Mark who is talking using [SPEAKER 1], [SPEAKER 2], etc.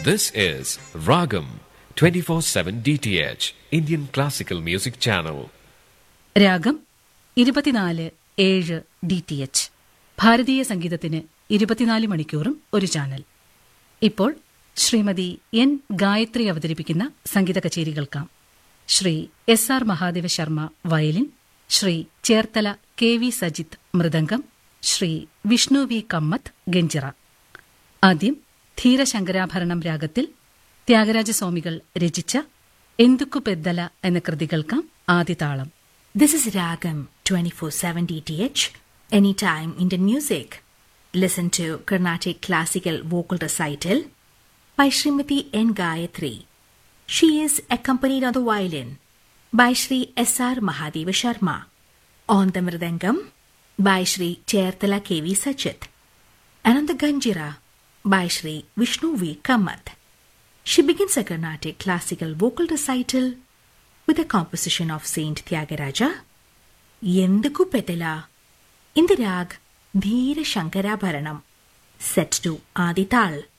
[SPEAKER 1] This is Ragam 24/7 DTH Indian Classical Music Channel.
[SPEAKER 2] രാഗം ഇരുപത്തിനാല് ഏഴ് ഡി ടി എച്ച് ഭാരതീയ സംഗീതത്തിന് ഇരുപത്തിനാല് മണിക്കൂറും ഒരു ചാനൽ ഇപ്പോൾ ശ്രീമതി എൻ ഗായത്രി അവതരിപ്പിക്കുന്ന സംഗീത കച്ചേരി കേൾക്കാം Shri S R Mahadeva Sharma violin Shri Cherthala K V Sajith mridangam Shri Vishnu V Kammath ganjira ആദ്യം ധീരശങ്കരാഭരണം രാഗത്തിൽ ത്യാഗരാജസ്വാമികൾ രചിച്ച എന്തുക്കു പെദ്ദല എന്ന കൃതി കേൾക്കാം ആദിതാളം
[SPEAKER 3] This is Ragam 24/7 DTH, anytime Indian music. Listen to Carnatic classical vocal recital by Srimati N. Gayatri. She is accompanied on the violin by Sri S.R. Mahadeva Sharma, on the mridangam by Sri Chertala K.V. Sachit, and on the ganjira by Sri Vishnu V. Kamath. She begins a Carnatic classical vocal recital with a composition of Saint Tyagaraja, Yenduku Petala, in the rag Dheera Shankarabharanam, set to Adital.